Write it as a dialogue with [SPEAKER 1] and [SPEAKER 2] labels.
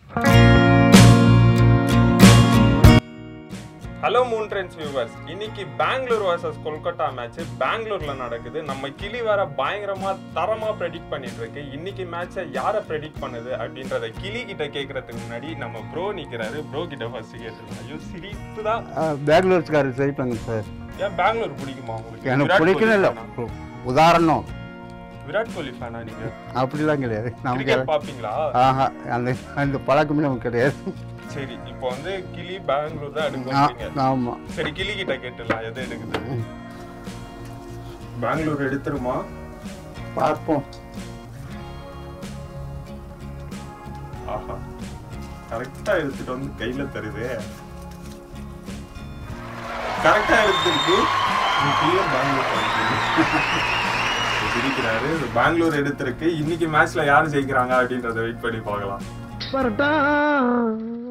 [SPEAKER 1] Hello Moon trends viewers இன்னைக்கு Bangalore versus Kolkata match பெங்களூர்ல நடக்குது நம்ம கிளி வேற பயங்கரமா தரமா ப்ரெடிக்ட் பண்ணிட்டு இருக்கு இன்னைக்கு மேட்சை யாரை ப்ரெடிக்ட் பண்ணுது அப்படின்றத கிளி கிட்ட கேட்கறதுக்கு முன்னாடி நம்ம ப்ரோ நிக்கிறாரு ப்ரோ கிட்ட ஃபர்ஸ்ட் கேட்டுருந்தோம் ஐயோ சிரிப்பு தான்
[SPEAKER 2] பெங்களூர்ஸ்காரர் ஜெயிப்பாங்க சார்
[SPEAKER 1] ஏன் பெங்களூர் பிடிக்குமா உங்களுக்கு
[SPEAKER 2] எனக்கு
[SPEAKER 1] விராட்
[SPEAKER 2] பிடிக்கணும் இல்லை
[SPEAKER 1] கோலி fan-ஆ?
[SPEAKER 2] உதாரணம்
[SPEAKER 1] விராட் கோலி ஃபேனா நீங்க
[SPEAKER 2] அப்படிலாம் கிடையாது நமக்கு
[SPEAKER 1] கிரிக்கெட் பாப்பீங்களா
[SPEAKER 2] ஆஹா அந்த அந்த பழக்கமே நமக்கு கிடையாது
[SPEAKER 1] சரி இப்போ வந்து கிளி பெங்களூர் தான்
[SPEAKER 2] ஆ-
[SPEAKER 1] எடுக்கும்
[SPEAKER 2] ஆமா
[SPEAKER 1] சரி கிளி கிட்ட கேட்டுலாம் எது எடுக்குது பெங்களூர் எடுத்துருமா
[SPEAKER 2] பார்ப்போம்
[SPEAKER 1] ஆஹா கரெக்டா எடுத்துட்டு வந்து கையில தருதே கரெக்டா எடுத்துருக்கு உங்க கீழே பெங்களூர் வருது. சிரிக்கிறாரு பெங்களூர் எடுத்திருக்கு இன்னைக்கு மேட்ச்ல யாரு ஜெயிக்கிறாங்க அப்படின்றத வெயிட் பண்ணி பார்க்கலாம்